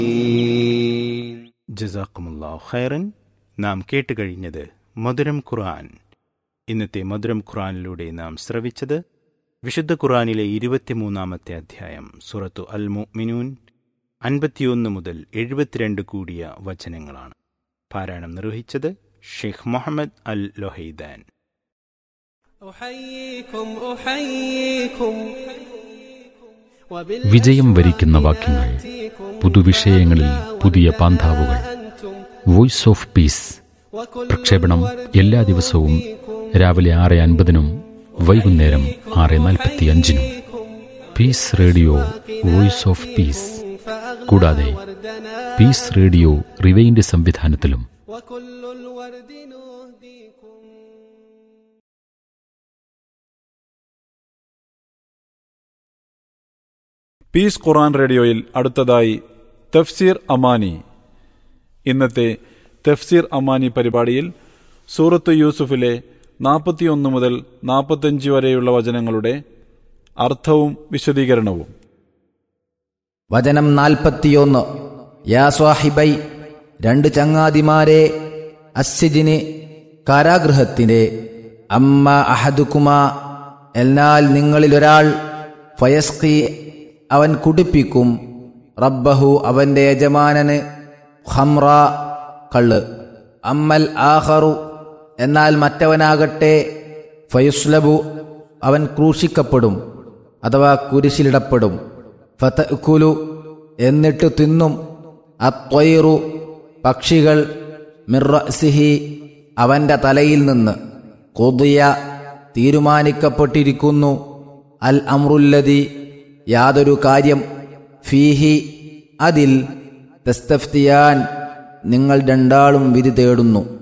ജസാക്കുമുല്ലാ ഖൈറൻ നാം കേട്ടുകഴിഞ്ഞത് മധുരം ഖുർആൻ ഇന്നത്തെ മധുരം ഖുർആനിലൂടെ നാം ശ്രവിച്ചത് വിശുദ്ധ ഖുർആനിലെ ഇരുപത്തിമൂന്നാമത്തെ അധ്യായം സുറത്തു അൽ മുഅ്മിനൂൻ അൻപത്തിയൊന്ന് മുതൽ എഴുപത്തിരണ്ട് കൂടിയ വചനങ്ങളാണ് പാരായണം നിർവഹിച്ചത് ഷെയ്ഖ് മുഹമ്മദ് അൽ ലൊഹൈദാൻ വിജയം വരിക്കുന്ന വാക്യങ്ങൾ പുതുവിഷയങ്ങളിൽ പുതിയ പാന്താവുകൾ വോയിസ് ഓഫ് പീസ് പ്രക്ഷേപണം എല്ലാ ദിവസവും രാവിലെ ആറ് അൻപതിനും വൈകുന്നേരം ആറ് നാൽപ്പത്തി അഞ്ചിനും peace radio voice of peace കൂടാതെ പീസ് റേഡിയോ റിവൈൻഡ് സംവിധാനത്തിലും وكل الورد نهديكم പീസ് ഖുറാൻ റേഡിയോയിൽ അടുത്തതായി തഫ്സീർ അമാനി ഇന്നത്തെ തഫ്സീർ അമാനി പരിപാടിയിൽ സൂറത്ത് യൂസുഫിലെ നാൽപ്പത്തിയൊന്ന് മുതൽ നാൽപ്പത്തഞ്ച് വരെയുള്ള വചനങ്ങളുടെ അർത്ഥവും വിശദീകരണവും വചനം നാൽപ്പത്തിയൊന്ന് യാ സ്വാഹിബൈ രണ്ട് ചങ്ങാതിമാരെ അസ്സിജിന് കാരാഗൃഹത്തിൻ്റെ അമ്മ അഹദുക്കുമ എന്നാൽ നിങ്ങളിലൊരാൾ ഫയസ്കി അവൻ കുടിപ്പിക്കും റബ്ബഹു അവൻ്റെ യജമാനന് ഹംറ കള്ള് അമ്മൽ ആഹറു എന്നാൽ മറ്റവനാകട്ടെ ഫയുസ്ലബു അവൻ ക്രൂശിക്കപ്പെടും അഥവാ കുരിശിലിടപ്പെടും ഫതക്കുലു എന്നിട്ട് തിന്നും അത്വൈറു പക്ഷികൾ മിർറസിഹി അവന്റെ തലയിൽ നിന്ന് കൊതിയ തീരുമാനിക്കപ്പെട്ടിരിക്കുന്നു അൽ അമ്രുല്ലതി യാതൊരു കാര്യം ഫീഹി അതിൽ തസ്തഫ്തിയാൻ നിങ്ങൾ രണ്ടാളും വിധി തേടുന്നു